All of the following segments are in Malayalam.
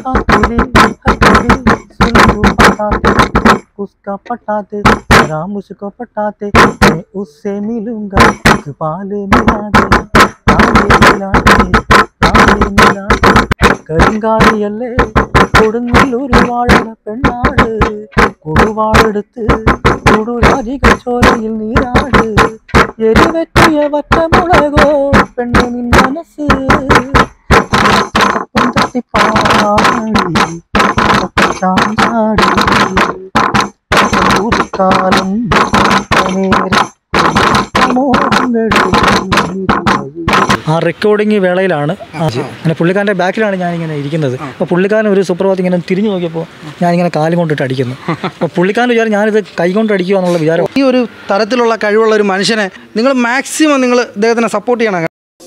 हथेली हथेली सुल्लू पटाते उसका पटाते जरा मुझको पटाते मैं उससे मिलूंगा इकबाल मिला दे ताले मिला दे ताले मिला दे കരിങ്കാളിയല്ലേ കൊടുങ്ങല്ലൂർ വാഴണ പെണ്ണാട് കൊടുവാളെടുത്ത് കൊടുരാജിക ചോരയിൽ നീരാട് എരിവെറ്റിയ വറ്റമുളകോ പെണ്ണു നിൻ മനസ്സ് ഒപ്പം തട്ടിപ്പാടി ചാഞ്ചാടി കാലം നേരം ആ റെക്കോർഡിങ് വേളയിലാണ് ആ, അങ്ങനെ പുള്ളിക്കാരൻ്റെ ബാക്കിലാണ് ഞാനിങ്ങനെ ഇരിക്കുന്നത് അപ്പോൾ പുള്ളിക്കാരൻ ഒരു സുപ്രഭാതം ഇങ്ങനെ തിരിഞ്ഞു നോക്കിയപ്പോൾ ഞാനിങ്ങനെ കാലും കൊണ്ടിട്ട് അടിക്കുന്നു അപ്പോൾ പുള്ളിക്കാരൻ വിചാരം ഞാനിത് കൈ കൊണ്ട് അടിക്കുക എന്നുള്ള വിചാരം ഈ ഒരു തരത്തിലുള്ള കഴിവുള്ള ഒരു മനുഷ്യനെ നിങ്ങൾ മാക്സിമം നിങ്ങൾ ഇദ്ദേഹത്തിനെ സപ്പോർട്ട് ചെയ്യണം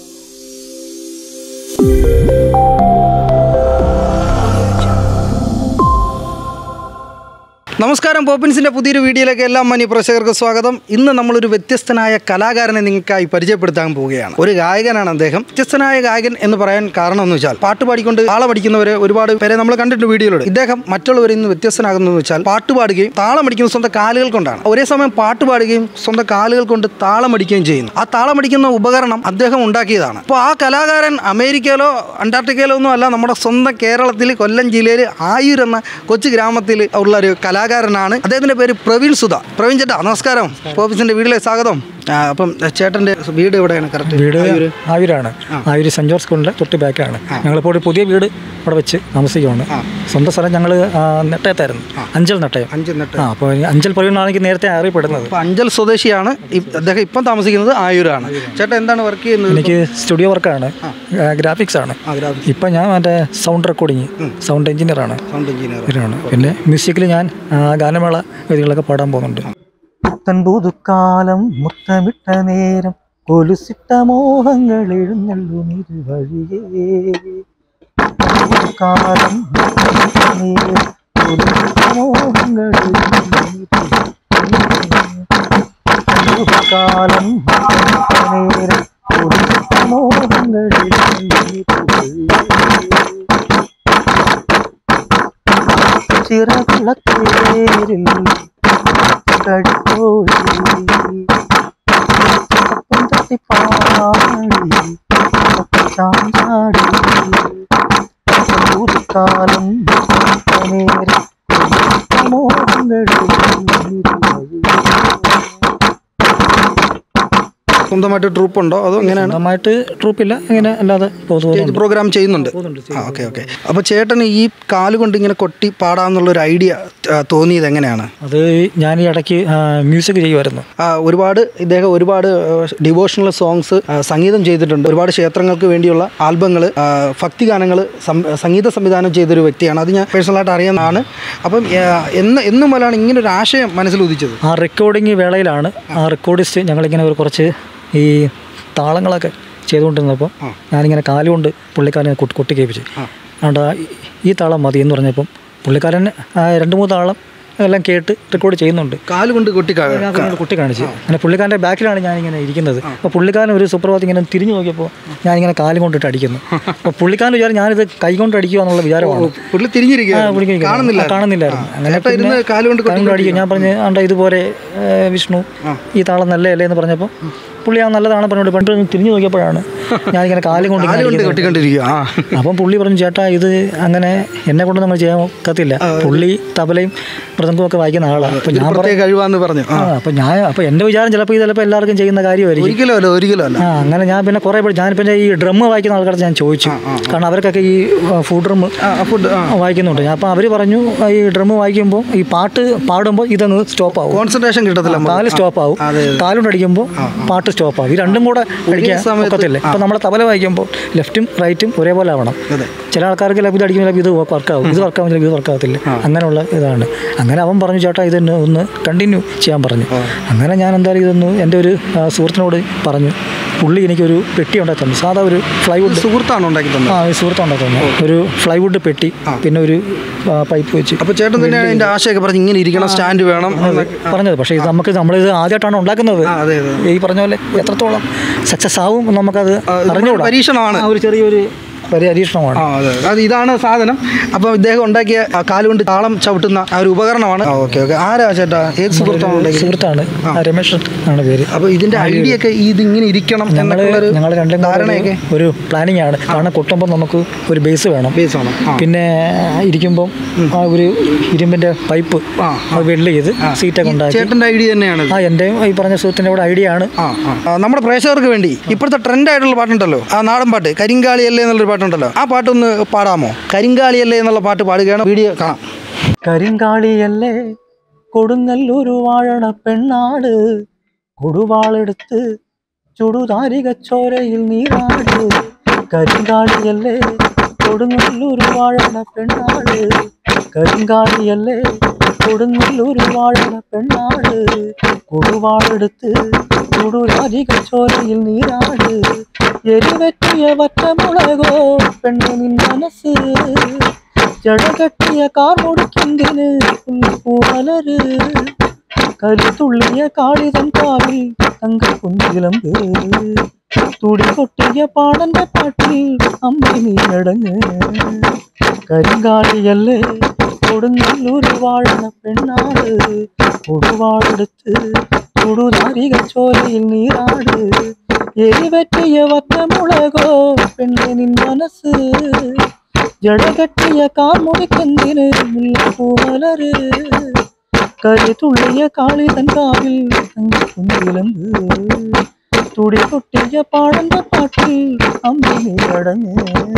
നമസ്കാരം പോപ്പിൻസിൻ്റെ പുതിയൊരു വീഡിയോയിലേക്ക് എല്ലാ മാന്യ പ്രേക്ഷകർക്ക് സ്വാഗതം ഇന്ന് നമ്മളൊരു വ്യത്യസ്തനായ കലാകാരനെ നിങ്ങൾക്കായി പരിചയപ്പെടുത്താൻ പോവുകയാണ് ഒരു ഗായകനാണ് അദ്ദേഹം വ്യത്യസ്തനായ ഗായകൻ എന്ന് പറയാൻ കാരണം എന്ന് വെച്ചാൽ പാട്ട് പാടിക്കൊണ്ട് താളം പഠിക്കുന്നവരെ ഒരുപാട് പേരെ നമ്മൾ കണ്ടിട്ടുണ്ട് വീഡിയോയിലൂടെ ഇദ്ദേഹം മറ്റുള്ളവരിൽ നിന്ന് വ്യത്യസ്തനാകുന്നത് വെച്ചാൽ പാട്ട് പാടുകയും താളം അടിക്കുന്നത് സ്വന്തം കാലുകൾ കൊണ്ടാണ് ഒരേ സമയം പാട്ട് പാടുകയും സ്വന്തം കാലുകൾ കൊണ്ട് താളം അടിക്കുകയും ചെയ്യുന്നു ആ താളം അടിക്കുന്ന ഉപകരണം അദ്ദേഹം ഉണ്ടാക്കിയതാണ് അപ്പോൾ ആ കലാകാരൻ അമേരിക്കയിലോ അന്റാർട്ടിക്കയിലോ ഒന്നും അല്ല നമ്മുടെ സ്വന്തം കേരളത്തിൽ കൊല്ലം ജില്ലയിൽ ആയൂർ എന്ന കൊച്ചു ഗ്രാമത്തിൽ ഉള്ള ഒരു കലാകാരനാണ് അദ്ദേഹത്തിന്റെ പേര് പ്രവീൺ സുധ പ്രവീൺ ചേട്ടാ നമസ്കാരം ഓഫീസിന്റെ വീട്ടിലെ സ്വാഗതം ആ, അപ്പം ചേട്ടന്റെ വീട് എവിടെയാണ് കറക്റ്റ് വീട് ആയൂരാണ് ആയൂര് സെൻറ് ജോർജ് സ്കൂളിൻ്റെ തൊട്ട് ബാക്കിലാണ് ഞങ്ങളിപ്പോൾ ഒരു പുതിയ വീട് ഇവിടെ വെച്ച് താമസിക്കുകയാണ് സ്വന്തം സ്ഥലം ഞങ്ങൾ നെട്ടയത്തായിരുന്നു അഞ്ചൽ നെട്ടയം അഞ്ച് നെട്ട് ആ അപ്പോൾ ഈ അഞ്ചൽ പ്രവീണാണ് എനിക്ക് നേരത്തെ അറിയപ്പെടുന്നത് അപ്പൊ അഞ്ചൽ സ്വദേശിയാണ് ഇ- അദ്ദേഹം ഇപ്പം താമസിക്കുന്നത് ആയൂരാണ് ചേട്ടൻ എന്താണ് വർക്ക് ചെയ്യുന്നത് എനിക്ക് സ്റ്റുഡിയോ വർക്കാണ് ഗ്രാഫിക്സ് ആണ് ആ, graphics. ഇപ്പം ഞാൻ മറ്റേ സൗണ്ട് റെക്കോർഡിങ് സൗണ്ട് എഞ്ചിനീയറാണ് സൗണ്ട് എഞ്ചിനീയർ ഇതിലാണ് പിന്നെ മ്യൂസിക്കിൽ ഞാൻ ആ, ഗാനമേള വേദികളൊക്കെ പാടാൻ പോകുന്നുണ്ട് പുത്തൻ പുതുക്കാലം മുത്തമിട്ട നേരം കൊലുസിട്ട മോഹങ്ങൾ എഴുന്നള്ളും ഇരുവഴിയേ കാലം മുത്തമിട്ട നേരം കൊലുസിട്ട മോഹങ്ങൾ കാലം മുത്തമിട്ട നേരം കൊലുസിട്ട മോഹങ്ങൾ എഴുന്നള്ളും ഇരുവഴിയേ ചിറകുളത്തേരിൽ കടിക്കോഴി ഒപ്പം തട്ടിപ്പാടി ചാഞ്ചാടി പുതുക്കാലം നേരം സ്വന്തമായിട്ട് ട്രൂപ്പ് ഉണ്ടോ അതോ എങ്ങനെയാണ് സ്വന്തമായിട്ട് ട്രൂപ്പില്ല ഇങ്ങനെ അല്ലാതെ പോകുന്നു പ്രോഗ്രാം ചെയ്യുന്നുണ്ട് ആ ഓക്കെ ഓക്കെ അപ്പോൾ ചേട്ടന് ഈ കാലുകൊണ്ട് ഇങ്ങനെ കൊട്ടി പാടാമെന്നുള്ള ഒരു ഐഡിയ തോന്നിയത് എങ്ങനെയാണ് അത് ഞാൻ ഈ ഇടയ്ക്ക് മ്യൂസിക് ചെയ്യുമായിരുന്നു ആ, ഒരുപാട് ഇദ്ദേഹം ഒരുപാട് ഡിവോഷണൽ സോങ്സ് സംഗീതം ചെയ്തിട്ടുണ്ട് ഒരുപാട് ക്ഷേത്രങ്ങൾക്ക് വേണ്ടിയുള്ള ആൽബങ്ങൾ ഭക്തിഗാനങ്ങൾ സംഗീത സംവിധാനം ചെയ്തൊരു വ്യക്തിയാണ് അത് ഞാൻ പേഴ്സണലായിട്ട് അറിയുന്നതാണ് അപ്പം ആ, എന്ന് എന്ന് മുതലാണ് ഇങ്ങനെ ഒരു ആശയം മനസ്സിൽ ഉദിച്ചത് ആ റെക്കോർഡിങ് വേളയിലാണ് ആ റെക്കോർഡിസ്റ്റ് ഞങ്ങളിങ്ങനെ ഒരു കുറച്ച് ഈ താളങ്ങളൊക്കെ ചെയ്തുകൊണ്ടിരുന്നപ്പോൾ ഞാനിങ്ങനെ കാലുകൊണ്ട് പുള്ളിക്കാരനെ കൊട്ടി കൊട്ടി കേൾപ്പിച്ചു അതുകൊണ്ട് ആ ഈ- ഈ താളം മതി എന്ന് പറഞ്ഞപ്പം പുള്ളിക്കാരൻ ആ രണ്ട് മൂന്ന് താളം എല്ലാം കേട്ട് റെക്കോർഡ് ചെയ്യുന്നുണ്ട് കാലുകൊണ്ട് കൊട്ടി കാ- ഞാൻ പിന്നീട് കുട്ടി കാണിച്ചു അങ്ങനെ പുള്ളിക്കാരൻ്റെ ബാക്കിലാണ് ഞാനിങ്ങനെ ഇരിക്കുന്നത് അപ്പോൾ പുള്ളിക്കാരൻ ഒരു സുപ്രഭാതം ഇങ്ങനെ തിരിഞ്ഞു നോക്കിയപ്പോൾ ഞാനിങ്ങനെ കാലും കൊണ്ടിട്ട് അടിക്കുന്നു അപ്പോൾ പുള്ളിക്കാരൻ വിചാരം ഞാനിത് കൈ കൊണ്ട് അടിക്കുക എന്നുള്ള വിചാരമാണ് പുള്ളി തിരിഞ്ഞിരിക്കുക ആ, പുള്ളിക്ക് ഇരിക്കുന്നു. കാണുന്നില്ല ആ, കാണുന്നില്ലായിരുന്നു അങ്ങനെ ചേട്ടാ ഇരുന്ന് കാലുകൊണ്ട് കൊട്ടി കാലുകൊണ്ട് അടിക്കും ഞാൻ പറഞ്ഞ് ആണ്ട ഇതുപോലെ ഏ, വിഷ്ണു ഈ താളം നല്ലതല്ലേ എന്ന് പറഞ്ഞപ്പോൾ പുള്ളി ആ നല്ലതാണ് പറഞ്ഞോണ്ട് പണ്ട് ഒന്ന് തിരിഞ്ഞു നോക്കിയപ്പോഴാണ് ഞാനിങ്ങനെ കാലും കൊണ്ട് ഇങ്ങനെ കാലുകൊണ്ട് അടിക്കുന്നത്. കൊട്ടിക്കൊണ്ടിരിക്കുക ആ അപ്പം പുള്ളി പറഞ്ഞു ചേട്ടാ ഇത് അങ്ങനെ എന്നെ കൊണ്ട് നമ്മൾ ചെയ്യാൻ ഒക്കത്തില്ല പുള്ളി തബലയും മൃദംഗവും ഒക്കെ വായിക്കുന്ന ആളാണ് അപ്പം ഞാൻ പറഞ്ഞു പ്രത്യേക കഴിവാന്ന് പറഞ്ഞു ആ ആ അപ്പം ഞാൻ അപ്പം എൻ്റെ വിചാരം ചിലപ്പോൾ ഇത് ചിലപ്പോൾ എല്ലാവർക്കും ചെയ്യുന്ന കാര്യമായിരിക്കും ഒരിക്കലും അല്ല ഒരിക്കലും അല്ല ആ അങ്ങനെ ഞാൻ പിന്നെ കുറേ പേര് ഞാൻ പിന്നെ ഈ ഡ്രം വായിക്കുന്ന ആൾക്കാരെ ഞാൻ ചോദിച്ചു കാരണം അവർക്കൊക്കെ ഈ ഫുഡ് ഡ്രം ഫുഡ് ആ വായിക്കുന്നുണ്ട് ഞാൻ അപ്പം അവർ പറഞ്ഞു ഈ ഡ്രം വായിക്കുമ്പോൾ ഈ പാട്ട് പാടുമ്പോൾ ഇതങ്ങ് സ്റ്റോപ്പ് ആവും കോൺസെൻട്രേഷൻ കിട്ടത്തില്ല നമുക്ക്. കാല് സ്റ്റോപ്പ് ആവും കാലുകൊണ്ട് അടിക്കുമ്പോൾ പാട്ട് സ്റ്റോപ്പ് ആവും ഈ രണ്ടും കൂടെ അടിക്കാൻ സമയത്ത് ഒക്കത്തില്ല ഇപ്പം നമ്മൾ തബല വായിക്കുമ്പോൾ ലെഫ്റ്റും റൈറ്റും ഒരേപോലെ ആവണം അതെ. ചില ആൾക്കാർക്ക് ചിലപ്പോൾ ഇത് അടിക്കുമ്പോൾ ചിലപ്പോൾ ഇത് വർക്കാവും ഇത് വർക്കാവും ചിലപ്പോൾ ഇത് വർക്കാവത്തില്ല അങ്ങനെയുള്ള ഇതാണ് അങ്ങനെ അവൻ പറഞ്ഞു ചേട്ടാ ഇതൊന്ന് ഒന്ന് കണ്ടിന്യൂ ചെയ്യാൻ പറഞ്ഞു അങ്ങനെ ഞാൻ എന്തായാലും ഇതൊന്ന് എൻ്റെ ഒരു ആ, സുഹൃത്തിനോട് പറഞ്ഞു പുള്ളി എനിക്കൊരു പെട്ടി ഉണ്ടാക്കി തന്നു സാധാ ഒരു ഫ്ലൈവുഡ് സുഹൃത്താണ് ഉണ്ടാക്കി തന്നത് ആ ഒരു സുഹൃത്ത് ഉണ്ടാക്കി തന്നു ഒരു ഫ്ലൈവുഡ് പെട്ടി പിന്നെ ഒരു ആ, പൈപ്പ് വെച്ച് അപ്പൊ ചേട്ടൻ തന്നെ അതിന്റെ ആശയൊക്കെ പറഞ്ഞ് ഇങ്ങനെ ഇരിക്കണം സ്റ്റാൻഡ് വേണം എന്നൊക്കെ. പറഞ്ഞത് പക്ഷേ ഇത് നമുക്ക് നമ്മളിത് ആദ്യമായിട്ടാണ് ഉണ്ടാക്കുന്നത് ആ, അതെ അതെ ഈ പറഞ്ഞ പോലെ എത്രത്തോളം സക്സസ് ആവും നമുക്കത് അറിഞ്ഞുകൂടാ പരീക്ഷണമാണ് ആ ഒരു ചെറിയൊരു പരീക്ഷണമാണ് ആ അതെ അത് ഇതാണ് സാധനം അപ്പോൾ ഇദ്ദേഹം ഉണ്ടാക്കിയ ആ കാലുകൊണ്ട് താളം ചവിട്ടുന്ന ആ ഒരു ഉപകരണമാണ് ഓക്കെ ഓക്കെ ആരാ ചേട്ടാ ഏത് സുഹൃത്താണ് ഉണ്ടാക്കിയത് സുഹൃത്താണ് ആ, രമേശൻ ആണ് പേര് അപ്പോൾ ഇതിന്റെ ഐഡിയ ഒക്കെ ഇതിങ്ങനെ ഇരിക്കണം ഞങ്ങൾ എന്നൊക്കെയുള്ളൊരു ഞങ്ങൾ രണ്ടും കൂടെ ധാരണയൊക്കെ ഒരു- ഒരു പ്ലാനിങ് ആണ് കാരണം കൊട്ടുമ്പോൾ നമുക്ക് ഒരു ബേസ് വേണം ബേസ് ആണ് ആ പിന്നെ ഇരിക്കുമ്പം ആ ഒരു ഇരുമ്പിന്റെ പൈപ്പ് ആ, അത് വെള്ളി ചെയ്ത് സീറ്റൊക്കെ ഉണ്ടാക്കി ചേട്ടന്റെ ഐഡിയ തന്നെയാണ് ആ എൻ്റെ ഈ പറഞ്ഞ സുഹൃത്തിൻ്റെ കൂടെ ഐഡിയ ആണ് ആ ആ. ആ, നമ്മുടെ പ്രേക്ഷകർക്ക് വേണ്ടി ഇപ്പോഴത്തെ ട്രെൻഡ് ആയിട്ടുള്ള പാട്ടുണ്ടല്ലോ ആ നാടൻ പാട്ട് കരിങ്കാളിയല്ലേ എന്നുള്ളൊരു പാട്ടുണ്ടല്ലോ ആ പാട്ടൊന്ന് പാടാമോ കരിങ്കാളിയല്ലേ എന്നുള്ള പാട്ട് പാടുകയാണ് വീഡിയോ കാണാം കരിങ്കാളിയല്ലേ കൊടുങ്ങല്ലൂരു വാഴണ പെണ്ണാട് കൊടുവാളെടുത്ത് ചുടുതാരിക ചോരയിൽ നീരാട് കരിങ്കാളിയല്ലേ കൊടുങ്ങല്ലൂരു വാഴണ പെണ്ണാട് കരിങ്കാളിയല്ലേ കൊടുങ്ങല്ലൂരു വാഴണ പെണ്ണാട് കൊടുവാളെടുത്ത് ചുടുതാരിക ചോരയിൽ നീരാട് എരിവെറ്റിയ വറ്റമുളകോ പെണ്ണു നിൻ മനസ്സ് ജടകെട്ടിയ കാർ മുടിക്കെന്തിന് പൂമലര് കരുത്തുള്ളിയ കാളിതൻ കാവിൽ തങ്ക കുഞ്ചിലമ്പ് തുടി കൊട്ടിയ പാടന്റെ പാട്ടിൽ അമ്മ നീ അടങ്ങ് കരിങ്കാളിയല്ലേ കൊടുങ്ങല്ലൂർ വാഴണ പെണ്ണാട് കൊടുവാടെടുത്ത് ചുടുതാരിക ചോലയിൽ നീരാട് എരിവറ്റിയ വറ്റമുളകോ പെണ്ണെ നിൻ മനസ്സ് ജടകെട്ടിയ കാർമുടിക്കെന്തിന് മുല്ലപ്പൂമലര് കരുതുള്ളിയ കാളിതൻ കാവിൽ കുഞ്ഞിലമ്പ് തുടി കൊട്ടിയ പാടന്റെ പാട്ടിൽ അമ്മിനി അടങ്ങ്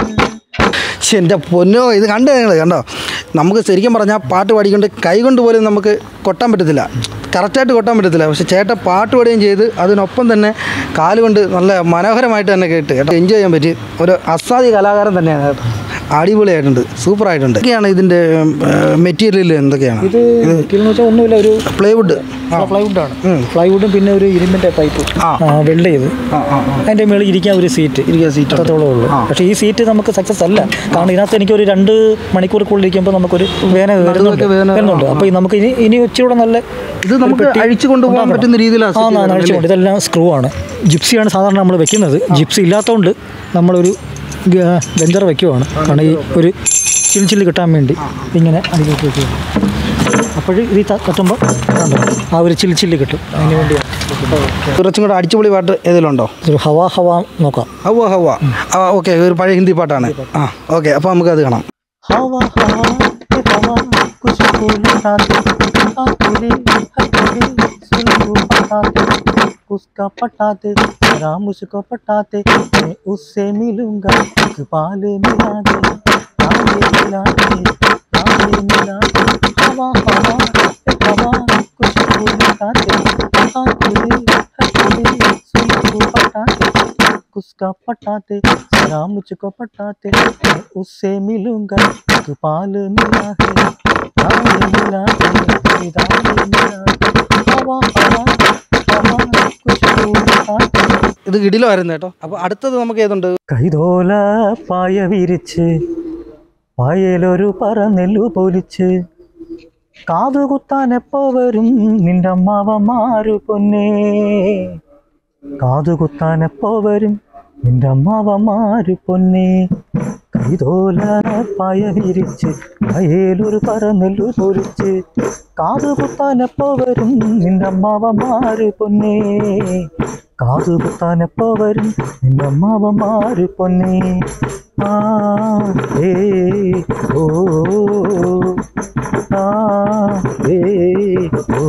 ശ്ശെ, എൻ്റെ പൊന്നോ ഇത് കണ്ടോ നിങ്ങൾ കണ്ടോ നമുക്ക് ശരിക്കും പറഞ്ഞാൽ പാട്ട് പാടിക്കൊണ്ട് കൈ കൊണ്ട് പോലും നമുക്ക് കൊട്ടാൻ പറ്റത്തില്ല കറക്റ്റായിട്ട് കൊട്ടാൻ പറ്റത്തില്ല പക്ഷെ ചേട്ടൻ പാട്ട് പാടുകയും ചെയ്ത് അതിനൊപ്പം തന്നെ കാലുകൊണ്ട് നല്ല മനോഹരമായിട്ട് തന്നെ കേട്ട് കേട്ടോ എൻജോയ് ചെയ്യാൻ പറ്റി ഒരു അസാധ്യ കലാകാരൻ തന്നെയാണ് കേട്ടോ അടിപൊളിയായിട്ടുണ്ട് സൂപ്പറായിട്ടുണ്ട് ഒക്കെയാണ് ഇതിൻ്റെ മെറ്റീരിയൽ എന്തൊക്കെയാണ് ഇത് എന്ന് വെച്ചാൽ ഒന്നുമില്ല ഒരു പ്ലൈവുഡ് പ്ലൈവുഡ് ആണ് പ്ലൈവുഡും പിന്നെ ഒരു ഇരുമ്പിന്റെ പൈപ്പ് ആ. വെള്ള ചെയ്ത് ആ ആ ആ അതിന്റെ മേളിൽ ഇരിക്കാൻ ഒരു സീറ്റ് ഇരിക്കാൻ സീറ്റ് അത്രത്തോളം ഉള്ളൂ പക്ഷേ ഈ സീറ്റ് നമുക്ക് സക്സസ് അല്ല കാരണം ഇതിനകത്ത് എനിക്കൊരു രണ്ട് മണിക്കൂർ ഇരിക്കുമ്പോൾ നമുക്കൊരു വേന വരുന്നുണ്ട് വേദന, വരുന്നുണ്ട് അപ്പോൾ നമുക്ക് ഇനി ഇനി ഇച്ചിരൂടെ നല്ല ഇത് നമുക്ക് അഴിച്ചു കൊണ്ടുപോകാൻ പറ്റുന്ന രീതിയിലാണ് ആ നാ- അഴിച്ചുകൊണ്ട് ഇതെല്ലാം സ്ക്രൂ ആണ് ജിപ്സിയാണ് സാധാരണ നമ്മൾ വെക്കുന്നത് ജിപ്സി ഇല്ലാത്തതുകൊണ്ട് നമ്മളൊരു ഗ- ഗഞ്ചർ വെക്കുവാണ് കാരണം ഈ ഒരു ചിൽ ചില്ല് കിട്ടാൻ വേണ്ടി ഇങ്ങനെ അതിലേക്ക് വെക്കുക അപ്പോഴും ഇത് ത- തട്ടുമ്പോൾ കണ്ടോ, ആ ഒരു ചിൽ ചില്ല് കിട്ടും അതിന് വേണ്ടിയാണ് കുറച്ചും കൂടെ അടിച്ചുപൊളി പാട്ട് ഏതെങ്കിലും ഉണ്ടോ ഒരു ഹവാ ഹവാ നോക്കാം ഹവ ഹവ ആ ഓക്കെ ഒരു പഴയ ഹിന്ദി പാട്ടാണ് ആ ഓക്കെ അപ്പോൾ നമുക്ക് അത് കാണാം हवा हवा ए हवा कुछ को लुटा दे हथेली हथेली सुन को पटा दे उसका पटा दे जरा मुझको पटा दे मैं उससे मिलूंगा इकबाल मिला दे ताले मिला दे ताले मिला दे हवा हवा ए हवा कुछ को लुटा दे हथेली हथेली सुन को पटा दे उसका पटाते जरा मुझको पटाते मैं उससे मिलूंगा एक पाल मिला है दाल मिला है दाल मिला है हवा हवा हवा कुछ बताते ഇത് കിടിലമായിരുന്നു കേട്ടോ അപ്പോൾ അടുത്തത് നമുക്ക് ഏതുണ്ട് കൈതോല പായ വിരിച്ച് പായലൊരു പറന്നെല്ലു പൊലിച്ച് കാതുകുത്താൻ എപ്പോ വരും നിന്റെ അമ്മാവന്മാരു പൊന്നേ കാതുകുത്താൻ എപ്പോ വരും നിന്റെ അമ്മാവന്മാരു പൊന്നേ കൈതോല പായ വിരിച്ച് പായേലൊരു പറന്നെല്ലു പൊലിച്ച് കാതുകുത്താൻ എപ്പോ വരും നിന്റെ അമ്മാവന്മാരു പൊന്നേ കാതുകുത്താൻ എപ്പോ വരും നിന്റെ അമ്മാവന്മാര് പൊന്നേ ആ ഏ ഓ ആ ഏ ഓ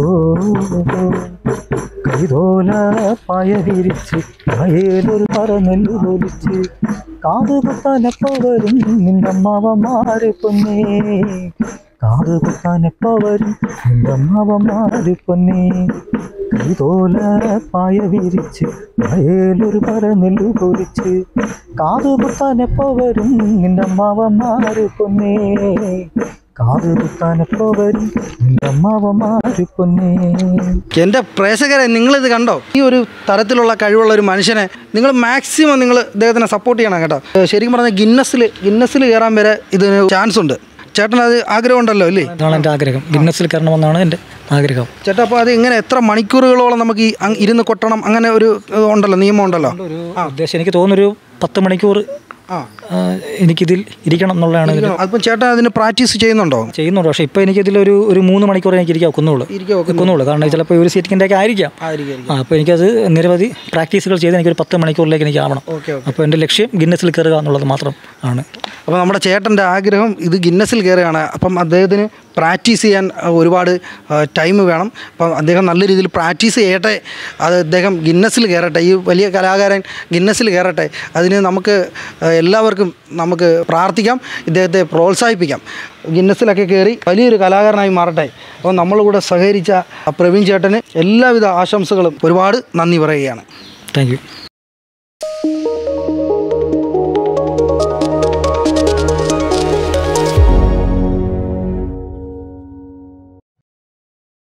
കൈതോല പായ വിരിച്ച് പായേലൊരു പറന്നെല്ലു പൊലിച്ച് കാതുകുത്താൻ എപ്പോ വരും നിന്റെ അമ്മാവന്മാര് പൊന്നേ കാതുകുത്താൻ എപ്പോ വരും നിന്റെ അമ്മാവന്മാര് പൊന്നേ കൈതോല പായ വിരിച്ച് വയലൊരു പറന്നെല്ലു പൊലിച്ച് കാതുകുത്താൻ എപ്പോ വരും നിന്റെ അമ്മാവന്മാര് പൊന്നേ കാതുകുത്താൻ എപ്പോ വരും നിന്റെ അമ്മാവന്മാര് പൊന്നേ എൻ്റെ പ്രേക്ഷകരെ നിങ്ങളിത് കണ്ടോ ഈ ഒരു തരത്തിലുള്ള കഴിവുള്ള ഒരു മനുഷ്യനെ നിങ്ങൾ മാക്സിമം നിങ്ങൾ ഇദ്ദേഹത്തിനെ സപ്പോർട്ട് ചെയ്യണം കേട്ടോ ഏഹ് ശരിക്കും പറഞ്ഞാൽ ഗിന്നസിൽ ഗിന്നസിൽ കയറാൻ വരെ ഇതിന് ചാൻസ് ഉണ്ട് ചേട്ടൻ അത് ആഗ്രഹമുണ്ടല്ലോ അല്ലേ അതാണ് എൻ്റെ ആഗ്രഹം ഗിന്നസിൽ കയറണമെന്നാണ് എൻ്റെ ആഗ്രഹം ചേട്ടാ അപ്പോൾ അത് ഇങ്ങനെ എത്ര മണിക്കൂറുകളോളം നമുക്ക് ഈ അങ് ഇരുന്ന് കൊട്ടണം അങ്ങനെ ഒരു ഏഹ്, ഉണ്ടല്ലോ നിയമം ഉണ്ടല്ലോ ഒരു ഉദ്ദേശം എനിക്ക് തോന്നുന്നൊരു പത്ത് മണിക്കൂർ ആ, എനിക്കിതിൽ ഇരിക്കണം എന്നുള്ളതാണ് ഇതിൽ അപ്പം ചേട്ടൻ അതിന് പ്രാക്ടീസ് ചെയ്യുന്നുണ്ടോ ചെയ്യുന്നുണ്ട് പക്ഷേ ഇപ്പോൾ എനിക്കിതിലൊരു ഒരു മൂന്ന് മണിക്കൂർ എനിക്ക് ഇരിക്കാൻ ഒക്കുന്നുള്ളൂ ഇരിക്കാൻ ഒക്കുന്നുള്ളൂ കാരണം ചിലപ്പോൾ ഒരു സീറ്റിങ്ങിൻ്റെ ഒക്കെ ആയിരിക്കാം ആയിരിക്കും ആ അപ്പോൾ എനിക്കത് നിരവധി പ്രാക്ടീസുകൾ ചെയ്ത് എനിക്കൊരു പത്ത് മണിക്കൂറിലേക്ക് എനിക്ക് ആവണം ഓക്കെ അപ്പോൾ എൻ്റെ ലക്ഷ്യം ഗിന്നസിൽ കയറുക എന്നുള്ളത് മാത്രം ആണ് അപ്പോൾ നമ്മുടെ ചേട്ടൻ്റെ ആഗ്രഹം ഇത് ഗിന്നസിൽ കയറുകയാണ് അപ്പം അദ്ദേഹത്തിന് പ്രാക്ടീസ് ചെയ്യാൻ അഹ്, ഒരുപാട് ടൈം വേണം അപ്പം അദ്ദേഹം നല്ല രീതിയിൽ പ്രാക്ടീസ് ചെയ്യട്ടെ അത് അദ്ദേഹം ഗിന്നസിൽ കയറട്ടെ ഈ വലിയ കലാകാരൻ ഗിന്നസിൽ കയറട്ടെ അതിന് നമുക്ക് അഹ്, എല്ലാവർക്കും നമുക്ക് പ്രാർത്ഥിക്കാം ഇദ്ദേഹത്തെ പ്രോത്സാഹിപ്പിക്കാം ഗിന്നസിലൊക്കെ കയറി വലിയൊരു കലാകാരനായി മാറട്ടെ അപ്പോൾ നമ്മൾ കൂടെ സഹകരിച്ച ആ പ്രവീൺ ചേട്ടന് എല്ലാവിധ ആശംസകളും ഒരുപാട് നന്ദി പറയുകയാണ് താങ്ക് യു